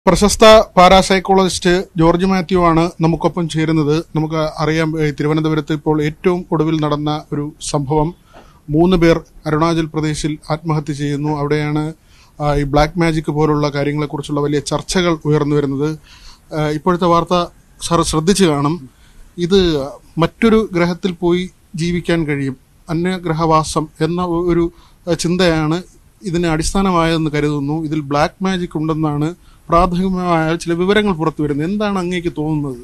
പ്രശസ്ത parapsychologist George Mathew ആണ് നമുക്കൊപ്പം ചേരുന്നത് നമുക്ക് അറിയാം ഏഹ് തിരുവനന്തപുരത്ത് ഇപ്പോൾ ഏറ്റവും ഒടുവിൽ നടന്ന ഒരു സംഭവം മൂന്ന് പേർ അരുണാചൽ പ്രദേശിൽ ആത്മഹത്യ ചെയ്യുന്നു അവിടെയാണ് ആ, ഈ ബ്ലാക്ക് മാജിക് പോലുള്ള കാര്യങ്ങളെക്കുറിച്ചുള്ള വലിയ ചർച്ചകൾ ഉയർന്നു വരുന്നത് ആ, ഇപ്പോഴത്തെ വാർത്ത സാർ ശ്രദ്ധിച്ചു കാണും ഇത് മറ്റൊരു ഗ്രഹത്തിൽ പോയി ജീവിക്കാൻ കഴിയും അന്യഗ്രഹവാസം എന്ന ഒരു ആ, ചിന്തയാണ് ഇതിന് അടിസ്ഥാനമായതെന്ന് കരുതുന്നു ഇതിൽ ബ്ലാക്ക് മാജിക് ഉണ്ടെന്നാണ് പ്രാഥമികമായ ചില വിവരങ്ങൾ പുറത്തു വരുന്നത് എന്താണ് അങ്ങേക്ക് തോന്നുന്നത്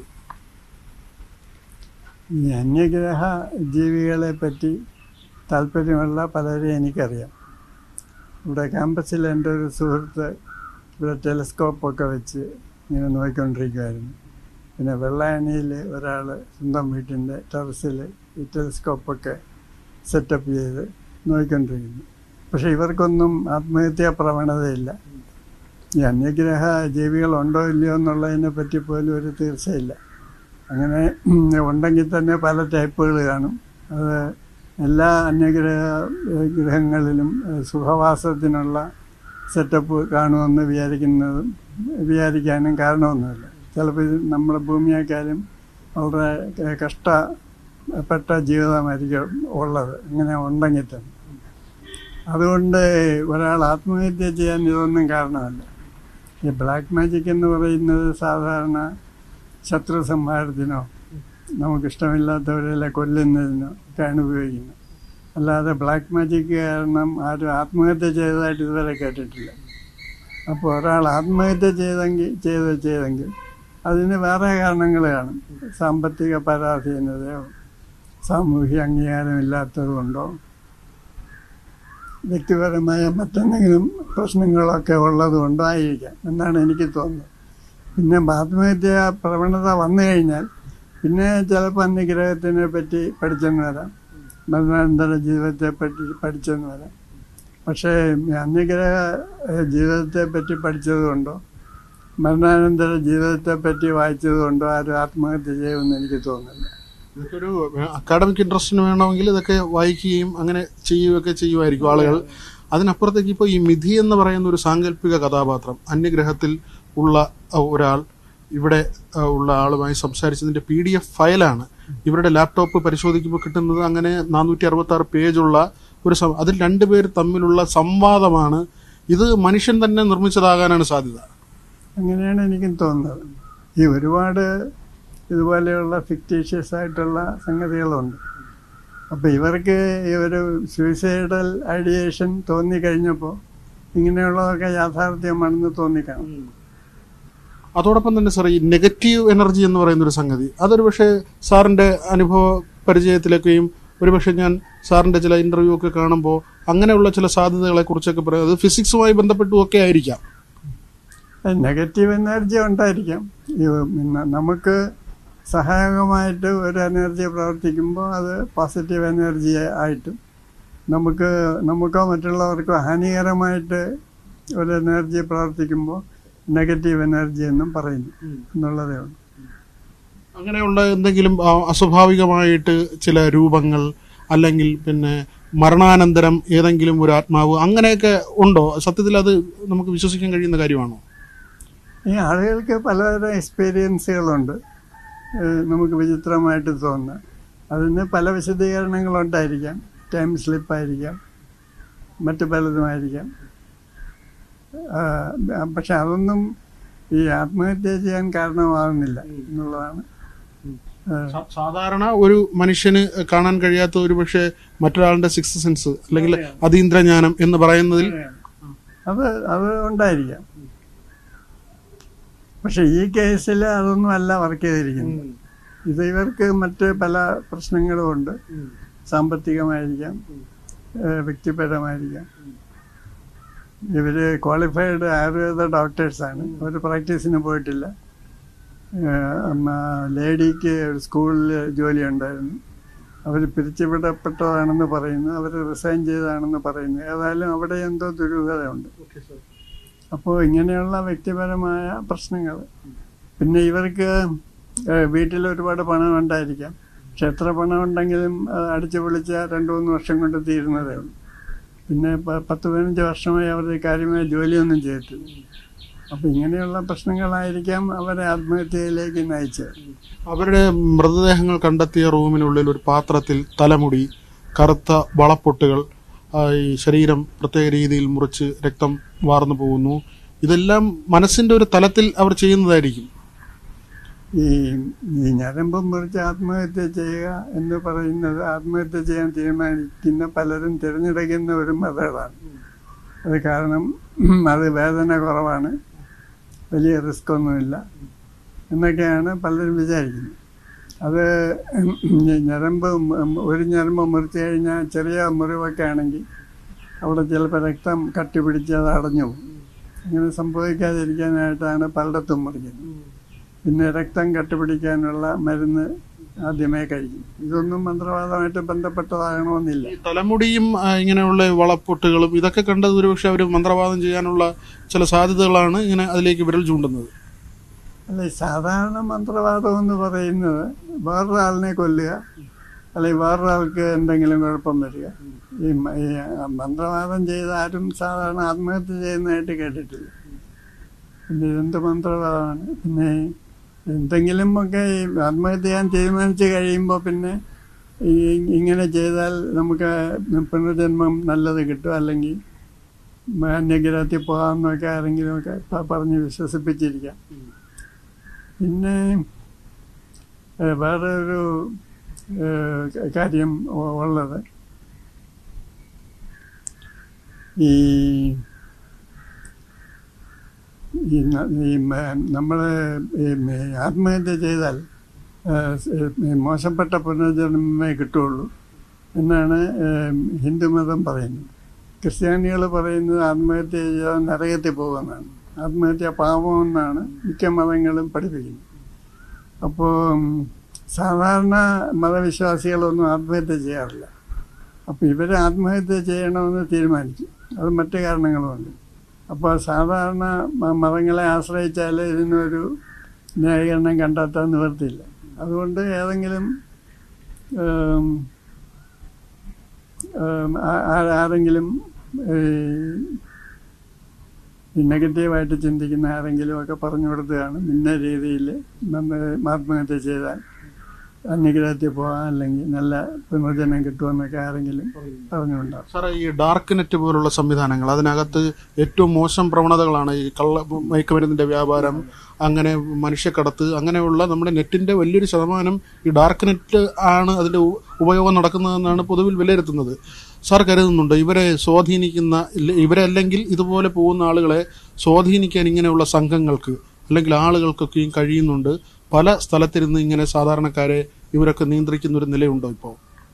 ഈ അന്യഗ്രഹ ജീവികളെ പറ്റി താല്പര്യമുള്ള പലരെയും എനിക്കറിയാം ഇവിടെ ക്യാമ്പസിൽ എൻ്റെ ഒരു സുഹൃത്ത് ഇവിടെ ടെലിസ്കോപ്പൊക്കെ വെച്ച് ഇങ്ങനെ നോക്കിക്കൊണ്ടിരിക്കുമായിരുന്നു പിന്നെ വെള്ളായണിയിൽ ഒരാൾ സ്വന്തം വീട്ടിൻ്റെ ടെറസിൽ ഈ ടെലിസ്കോപ്പൊക്കെ സെറ്റപ്പ് ചെയ്ത് നോക്കിക്കൊണ്ടിരിക്കുന്നു പക്ഷേ ഇവർക്കൊന്നും ആത്മഹത്യാ പ്രവണതയില്ല ഈ അന്യഗ്രഹ ജീവികളുണ്ടോ ഇല്ലയോ എന്നുള്ളതിനെ പറ്റി പോലും ഒരു തീർച്ചയില്ല അങ്ങനെ ഉം, ഉണ്ടെങ്കിൽ തന്നെ പല ടൈപ്പുകൾ കാണും അത് എല്ലാ അന്യഗ്രഹ ഏഹ്, ഗ്രഹങ്ങളിലും ഏഹ്, സുഖവാസത്തിനുള്ള സെറ്റപ്പ് കാണുമെന്ന് വിചാരിക്കുന്നതും വിചാരിക്കാനും കാരണമൊന്നുമില്ല ചിലപ്പോൾ ഇത് നമ്മുടെ ഭൂമിയേക്കാളും വളരെ ഏഹ്, കഷ്ടപ്പെട്ട ജീവിതമായിരിക്കും ഉള്ളത് ഇങ്ങനെ ഉണ്ടെങ്കിൽ തന്നെ അതുകൊണ്ട് ഒരാൾ ആത്മഹത്യ ചെയ്യാൻ ഇതൊന്നും കാരണമല്ല ഈ ബ്ലാക്ക് മാജിക് എന്ന് പറയുന്നത് സാധാരണ ശത്രു സംഹാരത്തിനോ നമുക്കിഷ്ടമില്ലാത്തവരെ കൊല്ലുന്നതിനോ ഒക്കെയാണ് ഉപയോഗിക്കുന്നത് അല്ലാതെ ബ്ലാക്ക് മാജിക് കാരണം ആരും ആത്മഹത്യ ചെയ്തതായിട്ട് ഇതുവരെ കേട്ടിട്ടില്ല അപ്പോൾ ഒരാൾ ആത്മഹത്യ ചെയ്തെങ്കിൽ ചെയ്ത് ചെയ്തെങ്കിൽ അതിന് വേറെ കാരണങ്ങൾ കാണും സാമ്പത്തിക പരാധീനതയോ സാമൂഹ്യ അംഗീകാരമില്ലാത്തത് കൊണ്ടോ വ്യക്തിപരമായ മറ്റെന്തെങ്കിലും പ്രശ്നങ്ങളൊക്കെ ഉള്ളത് കൊണ്ടായിരിക്കാം എന്നാണ് എനിക്ക് തോന്നുന്നത് പിന്നെ ആത്മഹത്യ പ്രവണത വന്നു കഴിഞ്ഞാൽ പിന്നെ ചിലപ്പോൾ അന്യഗ്രഹത്തിനെ പറ്റി പഠിച്ചെന്ന് വരാം മരണാനന്തര ജീവിതത്തെ പറ്റി പഠിച്ചെന്ന് വരാം പക്ഷേ അന്യഗ്രഹ ഏഹ്, ജീവിതത്തെ പറ്റി പഠിച്ചത് കൊണ്ടോ മരണാനന്തര ജീവിതത്തെ പറ്റി വായിച്ചത് കൊണ്ടോ ആരും ആത്മഹത്യ ചെയ്യുമെന്ന് എനിക്ക് തോന്നുന്നില്ല ഇതൊക്കെ ഒരു അക്കാഡമിക് ഇൻട്രസ്റ്റിന് വേണമെങ്കിൽ ഇതൊക്കെ വായിക്കുകയും അങ്ങനെ ചെയ്യുകയൊക്കെ ചെയ്യുമായിരിക്കും ആളുകൾ അതിനപ്പുറത്തേക്ക് ഇപ്പോൾ ഈ മിഥി എന്ന് പറയുന്ന ഒരു സാങ്കല്പിക കഥാപാത്രം അന്യഗ്രഹത്തിൽ ഉള്ള അഹ്, ഒരാൾ ഇവിടെ അഹ്, ഉള്ള ആളുമായി സംസാരിച്ചതിന്റെ പി ഡി എഫ് ഫയലാണ് ഇവരുടെ ലാപ്ടോപ്പ് പരിശോധിക്കുമ്പോൾ കിട്ടുന്നത് അങ്ങനെ നാനൂറ്റി അറുപത്തി ആറ് പേജുള്ള ഒരു സം- അതിൽ രണ്ടുപേർ തമ്മിലുള്ള സംവാദമാണ് ഇത് മനുഷ്യൻ തന്നെ നിർമ്മിച്ചതാകാനാണ് സാധ്യത അങ്ങനെയാണ് എനിക്കും തോന്നുന്നത് ഈ ഒരുപാട് ഇതുപോലെയുള്ള ഫിക്റ്റീഷ്യസ് ആയിട്ടുള്ള സംഗതികളുണ്ട് അപ്പോൾ ഇവർക്ക് ഈ ഒരു സൂയിസൈഡൽ ഐഡിയേഷൻ തോന്നിക്കഴിഞ്ഞപ്പോൾ ഇങ്ങനെയുള്ളതൊക്കെ യാഥാർത്ഥ്യമാണെന്ന് തോന്നിക്കാണും അതോടൊപ്പം തന്നെ സാർ ഈ നെഗറ്റീവ് എനർജി എന്ന് പറയുന്ന ഒരു സംഗതി അതൊരു പക്ഷേ സാറിന്റെ അനുഭവ പരിചയത്തിലൊക്കെയും ഒരുപക്ഷെ ഞാൻ സാറിന്റെ ചില ഇന്റർവ്യൂ ഒക്കെ കാണുമ്പോൾ അങ്ങനെയുള്ള ചില സാധ്യതകളെ കുറിച്ചൊക്കെ പറയാം അത് ഫിസിക്സുമായി ബന്ധപ്പെട്ടും ഒക്കെ ആയിരിക്കാം നെഗറ്റീവ് എനർജി ഉണ്ടായിരിക്കാം ഈ പിന്നെ നമുക്ക് സഹായകമായിട്ട് ഒരു എനർജി പ്രവർത്തിക്കുമ്പോൾ അത് പോസിറ്റീവ് എനർജി ആയിട്ടും നമുക്ക് നമുക്കോ മറ്റുള്ളവർക്കോ ഹാനികരമായിട്ട് ഒരു എനർജി പ്രവർത്തിക്കുമ്പോൾ നെഗറ്റീവ് എനർജി എന്നും പറയുന്നു എന്നുള്ളതേ ഉള്ളൂ അങ്ങനെയുള്ള എന്തെങ്കിലും ആ, അസ്വാഭാവികമായിട്ട് ചില രൂപങ്ങൾ അല്ലെങ്കിൽ പിന്നെ മരണാനന്തരം ഏതെങ്കിലും ഒരു ആത്മാവ് അങ്ങനെയൊക്കെ ഉണ്ടോ സത്യത്തിൽ അത് നമുക്ക് വിശ്വസിക്കാൻ കഴിയുന്ന കാര്യമാണോ ഈ ആളുകൾക്ക് പലതരം എക്സ്പീരിയൻസുകളുണ്ട് ഏഹ് നമുക്ക് വിചിത്രമായിട്ട് തോന്നുന്ന അതിന് പല വിശദീകരണങ്ങളുണ്ടായിരിക്കാം ടൈം സ്ലിപ്പായിരിക്കാം മറ്റു പലതുമായിരിക്കാം ആഹ് പക്ഷെ അതൊന്നും ഈ ആത്മഹത്യ ചെയ്യാൻ കാരണമാകുന്നില്ല എന്നുള്ളതാണ് ആഹ് സാ- സാധാരണ ഒരു മനുഷ്യന് കാണാൻ കഴിയാത്ത ഒരു പക്ഷേ മറ്റൊരാളുടെ സിക്സ് സെൻസ് അല്ലെങ്കിൽ അതീന്ദ്രജ്ഞാനം എന്ന് പറയുന്നതിൽ അത് അത് ഉണ്ടായിരിക്കാം പക്ഷെ ഈ കേസിൽ അതൊന്നും അല്ല വർക്ക് ചെയ്തിരിക്കുന്നത് ഇത് ഇവർക്ക് മറ്റ് പല പ്രശ്നങ്ങളും ഉണ്ട് സാമ്പത്തികമായിരിക്കാം ഏഹ് വ്യക്തിപരമായിരിക്കാം ഇവര് ക്വാളിഫൈഡ് ആയുർവേദ ഡോക്ടേഴ്സാണ് അവർ പ്രാക്ടീസിന് പോയിട്ടില്ല ഏഹ് അമ്മ ലേഡിക്ക് ഒരു സ്കൂളിൽ ജോലി ഉണ്ടായിരുന്നു അവർ പിരിച്ചുവിടപ്പെട്ടതാണെന്ന് പറയുന്നു അവർ റിസൈൻ ചെയ്തതാണെന്ന് പറയുന്നു ഏതായാലും അവിടെ എന്തോ ദുരൂഹതയുണ്ട് അപ്പോൾ ഇങ്ങനെയുള്ള വ്യക്തിപരമായ പ്രശ്നങ്ങൾ പിന്നെ ഇവർക്ക് ഏഹ്, വീട്ടിൽ ഒരുപാട് പണം ഉണ്ടായിരിക്കാം പക്ഷെ എത്ര പണം ഉണ്ടെങ്കിലും അത് അടിച്ചു പൊളിച്ച രണ്ട് മൂന്ന് വർഷം കൊണ്ട് തീരുന്നതേ ഉള്ളൂ പിന്നെ പ- പത്ത് പതിനഞ്ച് വർഷമായി അവർ കാര്യമായ ജോലിയൊന്നും ചെയ്തിട്ടില്ല അപ്പം ഇങ്ങനെയുള്ള പ്രശ്നങ്ങളായിരിക്കാം അവരെ ആത്മഹത്യയിലേക്ക് നയിച്ചത് അവരുടെ മൃതദേഹങ്ങൾ കണ്ടെത്തിയ റൂമിനുള്ളിൽ ഒരു പാത്രത്തിൽ തലമുടി കറുത്ത വളപ്പൊട്ടുകൾ ആ, ഈ ശരീരം പ്രത്യേക രീതിയിൽ മുറിച്ച് രക്തം വാർന്നു പോകുന്നു ഇതെല്ലാം മനസ്സിന്റെ ഒരു തലത്തിൽ അവർ ചെയ്യുന്നതായിരിക്കും ഈ ഈ ഞരമ്പ് മുറിച്ച് ആത്മഹത്യ ചെയ്യുക എന്ന് പറയുന്നത് ആത്മഹത്യ ചെയ്യാൻ തീരുമാനിക്കുന്ന പലരും തിരഞ്ഞെടുക്കുന്ന ഒരു മെത്തേഡാണ് അത് കാരണം അത് വേദന കുറവാണ് വലിയ റിസ്ക് ഒന്നുമില്ല എന്നൊക്കെയാണ് പലരും വിചാരിക്കുന്നത് അത് ഞരമ്പ് മ- ഒരു ഞരമ്പ് മുറിച്ച് കഴിഞ്ഞാൽ ചെറിയ മുറിവൊക്കെ ആണെങ്കിൽ അവിടെ ചിലപ്പോൾ രക്തം കട്ടി പിടിച്ച് അത് അടഞ്ഞു പോകും അങ്ങനെ സംഭവിക്കാതിരിക്കാനായിട്ടാണ് പലയിടത്തും മുറിക്കുന്നത് പിന്നെ രക്തം കട്ടുപിടിക്കാനുള്ള മരുന്ന് ആദ്യമേ കഴിക്കും ഇതൊന്നും മന്ത്രവാദമായിട്ട് ബന്ധപ്പെട്ടതാകണമെന്നില്ല ഈ തലമുടിയും ആ, ഇങ്ങനെയുള്ള വളപ്പൊട്ടുകളും ഇതൊക്കെ കണ്ടത് ഒരുപക്ഷെ അവർ മന്ത്രവാദം ചെയ്യാനുള്ള ചില സാധ്യതകളാണ് ഇങ്ങനെ അതിലേക്ക് വിരൽ ചൂണ്ടുന്നത് അല്ല ഈ സാധാരണ മന്ത്രവാദം എന്ന് പറയുന്നത് വേറൊരാളിനെ കൊല്ലുക അല്ലെങ്കിൽ വേറൊരാൾക്ക് എന്തെങ്കിലും കുഴപ്പം വരിക ഈ മ- ഈ മന്ത്രവാദം ചെയ്ത ആരും സാധാരണ ആത്മഹത്യ ചെയ്യുന്നതായിട്ട് കേട്ടിട്ടില്ല പിന്നെ ഇതെന്ത് മന്ത്രവാദമാണ് പിന്നെ എന്തെങ്കിലും ഒക്കെ ഈ ആത്മഹത്യ ചെയ്യാൻ തീരുമാനിച്ച് കഴിയുമ്പോൾ പിന്നെ ഈ ഇങ്ങനെ ചെയ്താൽ നമുക്ക് പുനർജന്മം നല്ലത് കിട്ടും അല്ലെങ്കിൽ അന്യഗ്രഹത്തിൽ പോകാമെന്നൊക്കെ ആരെങ്കിലുമൊക്കെ പ- പറഞ്ഞ് വിശ്വസിപ്പിച്ചിരിക്കാം പിന്നെ ഏഹ്, വേറെ ഒരു ഏഹ്, കാര്യം ഉ- ഉള്ളത് ഈ ഈ ന- ഈ നമ്മൾ ആത്മഹത്യ ചെയ്താൽ ഏഹ്, സ്- ഈ മോശപ്പെട്ട പുനർജന്മമേ കിട്ടുള്ളൂ എന്നാണ് ഏഹ്, ഹിന്ദുമതം പറയുന്നത് ക്രിസ്ത്യാനികൾ പറയുന്നത് ആത്മഹത്യ ചെയ്താൽ നരകത്തിൽ പോകുമെന്നാണ് ആത്മഹത്യ പാപമെന്നാണ് മിക്ക മതങ്ങളും പഠിപ്പിക്കുന്നത് അപ്പോൾ സാധാരണ മതവിശ്വാസികളൊന്നും ആത്മഹത്യ ചെയ്യാറില്ല അപ്പോൾ ഇവർ ആത്മഹത്യ ചെയ്യണമെന്ന് തീരുമാനിച്ചു അത് മറ്റു കാരണങ്ങളുമുണ്ട് അപ്പോൾ സാധാരണ മ- മതങ്ങളെ ആശ്രയിച്ചാൽ ഇതിനൊരു ന്യായീകരണം കണ്ടെത്താൻ നിവർത്തിയില്ല അതുകൊണ്ട് ഏതെങ്കിലും ഏം, ഏം, ആ- ആ- ആരെങ്കിലും ഈ നെഗറ്റീവായിട്ട് ചിന്തിക്കുന്ന ആരെങ്കിലും ഒക്കെ പറഞ്ഞു കൊടുത്തതാണ് ഇന്ന രീതിയിൽ നമ്മൾ ആത്മഹത്യ ചെയ്താൽ അന്യഗ്രഹത്തിൽ പോകാൻ അല്ലെങ്കിൽ നല്ല പുനർജനം കിട്ടുമെന്നൊക്കെ ആരെങ്കിലും പറഞ്ഞുകൊണ്ടാവും സാറേ ഈ ഡാർക്ക് നെറ്റ് പോലുള്ള സംവിധാനങ്ങൾ അതിനകത്ത് ഏറ്റവും മോശം പ്രവണതകളാണ് ഈ കള്ള മയക്കുമരുന്നിന്റെ വ്യാപാരം അങ്ങനെ മനുഷ്യക്കടത്ത് അങ്ങനെയുള്ള നമ്മുടെ നെറ്റിന്റെ വലിയൊരു ശതമാനം ഈ ഡാർക്ക് നെറ്റ് ആണ് അതിന്റെ ഉ- ഉപയോഗം നടക്കുന്നതെന്നാണ് പൊതുവിൽ വിലയിരുത്തുന്നത് സാർ കരുതുന്നുണ്ട് ഇവരെ സ്വാധീനിക്കുന്ന ഇല്ല- ഇവരെ അല്ലെങ്കിൽ ഇതുപോലെ പോകുന്ന ആളുകളെ സ്വാധീനിക്കാൻ ഇങ്ങനെയുള്ള സംഘങ്ങൾക്ക് അല്ലെങ്കിൽ ആളുകൾക്കൊക്കെയും കഴിയുന്നുണ്ട് പല സ്ഥലത്തിരുന്ന് ഇങ്ങനെ സാധാരണക്കാരെ ഇവരൊക്കെ നിയന്ത്രിക്കുന്ന ഒരു നിലയുണ്ടോ ഇപ്പോൾ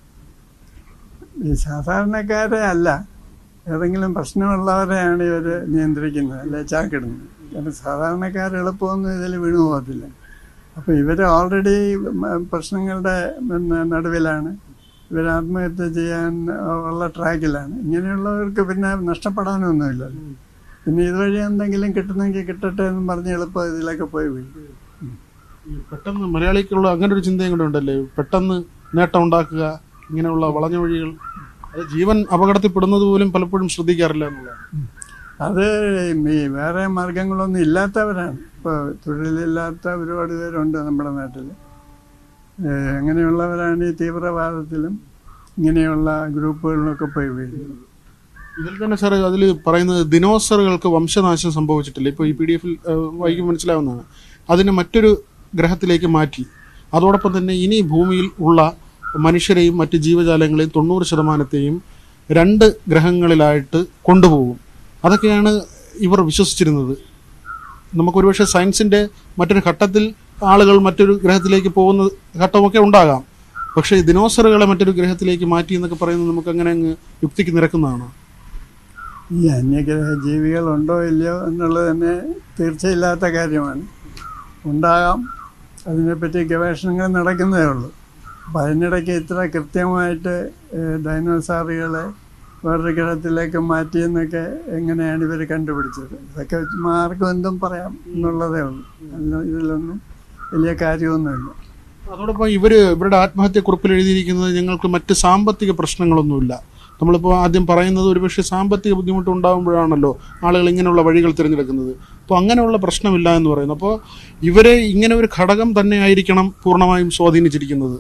ഈ സാധാരണക്കാരെ അല്ല ഏതെങ്കിലും പ്രശ്നമുള്ളവരെയാണ് ഇവർ നിയന്ത്രിക്കുന്നത് അല്ലെ ചാക്കിടുന്നത് കാരണം സാധാരണക്കാർ എളുപ്പമൊന്നും ഇതിൽ വീണു പോകത്തില്ല അപ്പോൾ ഇവർ ഓൾറെഡി പ്രശ്നങ്ങളുടെ പിന്നെ നടുവിലാണ് ഇവർ ആത്മഹത്യ ചെയ്യാൻ ഉള്ള ട്രാക്കിലാണ് ഇങ്ങനെയുള്ളവർക്ക് പിന്നെ നഷ്ടപ്പെടാനൊന്നുമില്ലല്ലോ പിന്നെ ഇതുവഴി എന്തെങ്കിലും കിട്ടുന്നെങ്കിൽ കിട്ടട്ടെ എന്ന് പറഞ്ഞ് എളുപ്പം ഇതിലൊക്കെ പോയി വീഴും ഈ പെട്ടെന്ന് മലയാളിക്കുള്ള അങ്ങനെ ഒരു ചിന്തയും കൂടെ ഉണ്ടല്ലേ പെട്ടെന്ന് നേട്ടം ഉണ്ടാക്കുക ഇങ്ങനെയുള്ള വളഞ്ഞ വഴികൾ അത് ജീവൻ അപകടത്തിൽപ്പെടുന്നത് പോലും പലപ്പോഴും ശ്രദ്ധിക്കാറില്ല എന്നുള്ളതാണ് അത് ഈ വേറെ മാർഗങ്ങളൊന്നും ഇല്ലാത്തവരാണ് ഇപ്പോൾ തൊഴിലില്ലാത്ത ഒരുപാട് പേരുണ്ട് നമ്മുടെ നാട്ടിൽ ഏഹ് അങ്ങനെയുള്ളവരാണ് ഈ തീവ്രവാദത്തിലും ഇങ്ങനെയുള്ള ഗ്രൂപ്പുകളിലൊക്കെ പോയി വീഴുന്നത് ഇതിൽ തന്നെ സാർ അതിൽ പറയുന്നത് ദിനോസറുകൾക്ക് വംശനാശം സംഭവിച്ചിട്ടില്ല ഇപ്പോൾ ഈ പി ഡി എഫിൽ വായിക്കും മനസ്സിലാവുന്നതാണ് അതിനെ മറ്റൊരു ഗ്രഹത്തിലേക്ക് മാറ്റി അതോടൊപ്പം തന്നെ ഇനി ഭൂമിയിൽ ഉള്ള മനുഷ്യരെയും മറ്റ് ജീവജാലങ്ങളെയും തൊണ്ണൂറ് ശതമാനത്തെയും രണ്ട് ഗ്രഹങ്ങളിലായിട്ട് കൊണ്ടുപോകും അതൊക്കെയാണ് ഇവർ വിശ്വസിച്ചിരുന്നത് നമുക്ക് ഒരുപക്ഷെ സയൻസിന്റെ മറ്റൊരു ഘട്ടത്തിൽ ആളുകൾ മറ്റൊരു ഗ്രഹത്തിലേക്ക് പോകുന്ന ഘട്ടമൊക്കെ ഉണ്ടാകാം പക്ഷേ ഈ ദിനോസറുകളെ മറ്റൊരു ഗ്രഹത്തിലേക്ക് മാറ്റി എന്നൊക്കെ പറയുന്നത് നമുക്ക് അങ്ങനെ അങ്ങ് യുക്തിക്ക് നിരക്കുന്നതാണ് ഈ അന്യഗ്രഹ ജീവികളുണ്ടോ ഇല്ലയോ എന്നുള്ളത് തന്നെ തീർച്ചയില്ലാത്ത കാര്യമാണ് ഉണ്ടാകാം അതിനെപ്പറ്റി ഗവേഷണങ്ങൾ നടക്കുന്നതേ ഉള്ളൂ അപ്പം അതിനിടയ്ക്ക് ഇത്ര കൃത്യമായിട്ട് ഏഹ്, ഡൈനോസാറുകളെ വേറൊരു ഗ്രഹത്തിലേക്ക് മാറ്റിയെന്നൊക്കെ എങ്ങനെയാണ് ഇവർ കണ്ടുപിടിച്ചത് ഇതൊക്കെ ചുമ്മാ ആർക്കും എന്തും പറയാം എന്നുള്ളതേ ഉള്ളൂ അല്ല ഇതിലൊന്നും വലിയ കാര്യമൊന്നുമില്ല അതോടൊപ്പം ഇവര് ഇവരുടെ ആത്മഹത്യ കുറിപ്പിൽ എഴുതിയിരിക്കുന്നത് ഞങ്ങൾക്ക് മറ്റ് സാമ്പത്തിക പ്രശ്നങ്ങളൊന്നുമില്ല നമ്മളിപ്പോൾ ആദ്യം പറയുന്നത് ഒരുപക്ഷെ സാമ്പത്തിക ബുദ്ധിമുട്ട് ഉണ്ടാകുമ്പോഴാണല്ലോ ആളുകൾ ഇങ്ങനെയുള്ള വഴികൾ തിരഞ്ഞെടുക്കുന്നത് അപ്പോൾ അങ്ങനെയുള്ള പ്രശ്നമില്ല എന്ന് പറയുന്നു അപ്പോൾ ഇവരെ ഇങ്ങനെ ഒരു ഘടകം തന്നെ ആയിരിക്കണം പൂർണ്ണമായും സ്വാധീനിച്ചിരിക്കുന്നത്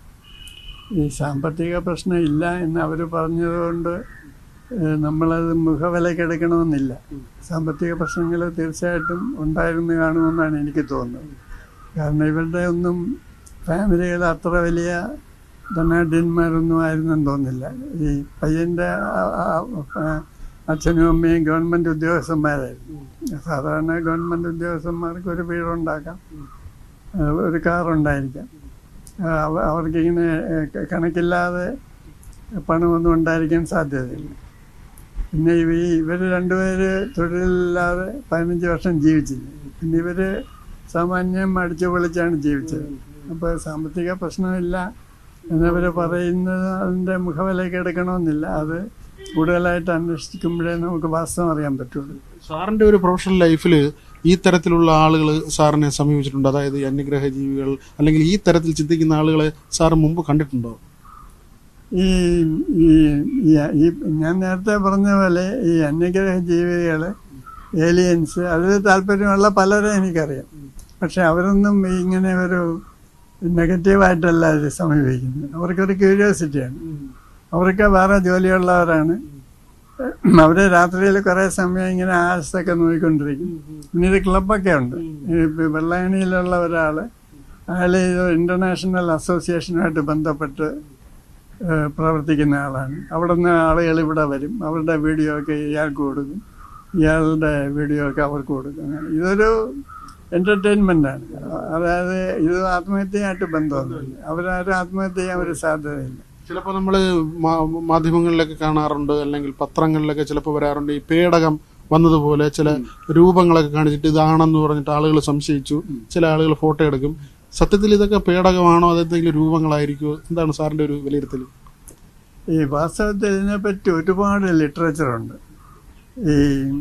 ഈ സാമ്പത്തിക പ്രശ്നം ഇല്ല എന്ന് അവർ പറഞ്ഞതുകൊണ്ട് ഏഹ്, നമ്മളത് മുഖവിലക്കെടുക്കണമെന്നില്ല സാമ്പത്തിക പ്രശ്നങ്ങൾ തീർച്ചയായിട്ടും ഉണ്ടായിരുന്നു കാണുമെന്നാണ് എനിക്ക് തോന്നുന്നത് കാരണം ഇവരുടെ ഒന്നും ഫാമിലികൾ അത്ര വലിയ ധനാഢ്യന്മാരൊന്നും ആയിരുന്നെന്ന് തോന്നുന്നില്ല ഈ പയ്യൻ്റെ ആ- ആ- ആ- അച്ഛനും അമ്മയും ഗവൺമെൻറ് ഉദ്യോഗസ്ഥന്മാരായിരുന്നു സാധാരണ ഗവൺമെൻറ് ഉദ്യോഗസ്ഥന്മാർക്ക് ഒരു വീടുണ്ടാക്കാം ഏഹ്, ഒരു കാറുണ്ടായിരിക്കാം അവ- അവർക്കിങ്ങനെ ഏഹ്, ക- കണക്കില്ലാതെ പണമൊന്നും ഉണ്ടായിരിക്കാൻ സാധ്യതയില്ല പിന്നെ ഇവ ഇവർ രണ്ടുപേര് തൊഴിലില്ലാതെ പതിനഞ്ച് വർഷം ജീവിച്ചില്ല പിന്നെ ഇവര് സാമാന്യം അടിച്ചു പൊളിച്ചാണ് ജീവിച്ചത് അപ്പോൾ സാമ്പത്തിക പ്രശ്നമില്ല എന്നവർ പറയുന്നത് അതിൻ്റെ മുഖവിലേക്ക് എടുക്കണമെന്നില്ല അത് കൂടുതലായിട്ട് അന്വേഷിക്കുമ്പോഴേ നമുക്ക് വാസ്തവം അറിയാൻ പറ്റുള്ളൂ സാറിന്റെ ഒരു പ്രൊഫഷണൽ ലൈഫിൽ ഈ തരത്തിലുള്ള ആളുകൾ സാറിനെ സമീപിച്ചിട്ടുണ്ട് അതായത് ഈ അന്യഗ്രഹ ജീവികൾ അല്ലെങ്കിൽ ഈ തരത്തിൽ ചിന്തിക്കുന്ന ആളുകളെ സാർ മുമ്പ് കണ്ടിട്ടുണ്ടോ ഈ ഈ ഈ- ഈ ഞാൻ നേരത്തെ പറഞ്ഞ പോലെ ഈ അന്യഗ്രഹ ജീവികൾ ഏലിയൻസ് അതിൽ താല്പര്യമുള്ള പലരെ എനിക്കറിയാം പക്ഷെ അവരൊന്നും ഈ ഇങ്ങനെ ഒരു നെഗറ്റീവായിട്ടല്ല ഇത് സമീപിക്കുന്നത് അവർക്കൊരു ക്യൂരിയോസിറ്റിയാണ് അവർക്ക് വേറെ ജോലിയുള്ളവരാണ് അവര് രാത്രിയിൽ കുറേ സമയം ഇങ്ങനെ ആശയൊക്കെ നോക്കിക്കൊണ്ടിരിക്കും പിന്നെ ഇത് ക്ലബൊക്കെ ഉണ്ട് ഈ വെള്ളായണിയിലുള്ള ഒരാൾ അയാൾ ഇത് ഇന്റർനാഷണൽ അസോസിയേഷനുമായിട്ട് ബന്ധപ്പെട്ട് ഏഹ് പ്രവർത്തിക്കുന്ന ആളാണ് അവിടെ നിന്ന് ആളുകൾ ഇവിടെ വരും അവരുടെ വീഡിയോ ഒക്കെ ഇയാൾക്ക് കൊടുക്കും ഇയാളുടെ വീഡിയോ ഒക്കെ അവർക്ക് കൊടുക്കും അങ്ങനെ ഇതൊരു എന്റർടൈൻമെന്റ് ആണ് അതായത് ഇത് ആത്മഹത്യയായിട്ട് ബന്ധമൊന്നുമില്ല അവരാരും ആത്മഹത്യ ചെയ്യാൻ ഒരു സാധ്യതയില്ല ചിലപ്പോൾ നമ്മൾ മാധ്യമങ്ങളിലൊക്കെ കാണാറുണ്ട് അല്ലെങ്കിൽ പത്രങ്ങളിലൊക്കെ ചിലപ്പോൾ വരാറുണ്ട് ഈ പേടകം വന്നതുപോലെ ചില രൂപങ്ങളൊക്കെ കാണിച്ചിട്ട് ഇതാണെന്ന് പറഞ്ഞിട്ട് ആളുകൾ സംശയിച്ചു ചില ആളുകൾ ഫോട്ടോ എടുക്കും സത്യത്തിൽ ഇതൊക്കെ പേടകമാണോ അതെന്തെങ്കിലും രൂപങ്ങളായിരിക്കുമോ എന്താണ് സാറിന്റെ ഒരു വിലയിരുത്തൽ ഈ വാസ്തവത്തിൽ ഇതിനെപ്പറ്റി ഒരുപാട് ലിറ്ററേച്ചറുണ്ട് ഈ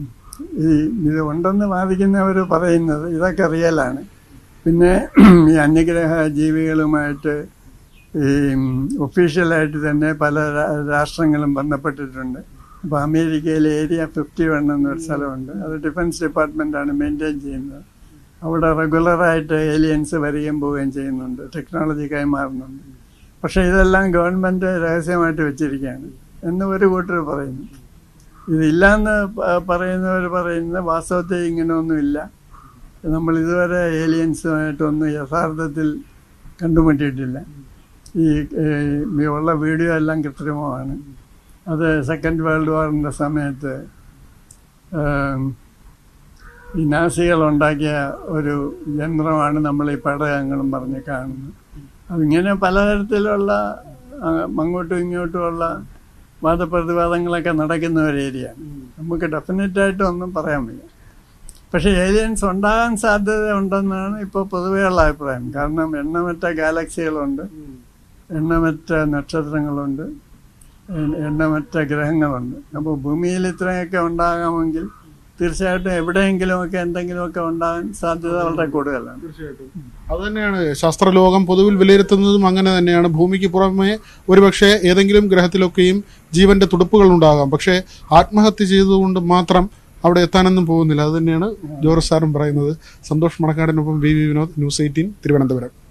ഈ ഇത് ഉണ്ടെന്ന് വാദിക്കുന്നവർ പറയുന്നത് ഇതൊക്കെ റിയലാണ് പിന്നെ ഈ അന്യഗ്രഹ ജീവികളുമായിട്ട് ഈ ഒഫീഷ്യലായിട്ട് തന്നെ പല രാ- രാഷ്ട്രങ്ങളും ബന്ധപ്പെട്ടിട്ടുണ്ട് അപ്പോൾ അമേരിക്കയിൽ ഏരിയ ഫിഫ്റ്റി വൺ എന്നൊരു സ്ഥലമുണ്ട് അത് ഡിഫൻസ് ഡിപ്പാർട്ട്മെൻറ്റാണ് മെയിൻറ്റെയിൻ ചെയ്യുന്നത് അവിടെ റെഗുലറായിട്ട് ഏലിയൻസ് വരികയും പോവുകയും ചെയ്യുന്നുണ്ട് ടെക്നോളജി കൈമാറുന്നുണ്ട് പക്ഷേ ഇതെല്ലാം ഗവൺമെൻറ് രഹസ്യമായിട്ട് വെച്ചിരിക്കുകയാണ് എന്ന് ഒരു കൂട്ടർ പറയുന്നു ഇതില്ലാന്ന് പ- പറയുന്നവർ പറയുന്നത് വാസ്തവത്തിൽ ഇങ്ങനെയൊന്നുമില്ല നമ്മൾ ഇതുവരെ ഏലിയൻസുമായിട്ടൊന്നും യഥാർത്ഥത്തിൽ കണ്ടുമുട്ടിയിട്ടില്ല ഈ ഏഹ്, ഈ ഉള്ള വീഡിയോ എല്ലാം കൃത്രിമമാണ് അത് സെക്കൻഡ് വേൾഡ് വാറിൻ്റെ സമയത്ത് ഏം, ഈ നാസികൾ ഉണ്ടാക്കിയ ഒരു യന്ത്രമാണ് നമ്മൾ ഈ പടകങ്ങളും പറഞ്ഞ് കാണുന്നത് അതിങ്ങനെ പലതരത്തിലുള്ള ആ, അങ്ങോട്ടും ഇങ്ങോട്ടുമുള്ള വാദപ്രതിവാദങ്ങളൊക്കെ നടക്കുന്ന ഒരു ഏരിയയാണ് നമുക്ക് ഡെഫിനറ്റായിട്ട് ഒന്നും പറയാൻ വയ്യ പക്ഷേ ഏലിയൻസ് ഉണ്ടാകാൻ സാധ്യത ഉണ്ടെന്നാണ് ഇപ്പോൾ പൊതുവെയുള്ള അഭിപ്രായം കാരണം എണ്ണമറ്റ ഗാലക്സികളുണ്ട് എണ്ണമറ്റ നക്ഷത്രങ്ങളുണ്ട് എ- എണ്ണമറ്റ ഗ്രഹങ്ങളുണ്ട് അപ്പോൾ ഭൂമിയിൽ ഇത്രയൊക്കെ ഉണ്ടാകാമെങ്കിൽ തീർച്ചയായിട്ടും എവിടെയെങ്കിലുമൊക്കെ എന്തെങ്കിലുമൊക്കെ ഉണ്ടാകാൻ സാധ്യത വളരെ കൂടുതലാണ് അത് തന്നെയാണ് ശാസ്ത്രലോകം പൊതുവിൽ വിലയിരുത്തുന്നതും അങ്ങനെ തന്നെയാണ് ഭൂമിക്ക് പുറമെ ഒരുപക്ഷെ ഏതെങ്കിലും ഗ്രഹത്തിലൊക്കെയും ജീവന്റെ തുടുപ്പുകൾ ഉണ്ടാകാം പക്ഷേ ആത്മഹത്യ ചെയ്തുകൊണ്ട് മാത്രം അവിടെ എത്താനൊന്നും പോകുന്നില്ല അത് തന്നെയാണ് ജോർജ് സാറും പറയുന്നത് സന്തോഷ് മണക്കാടിനൊപ്പം V V Vinod news eighteen Thiruvananthapuram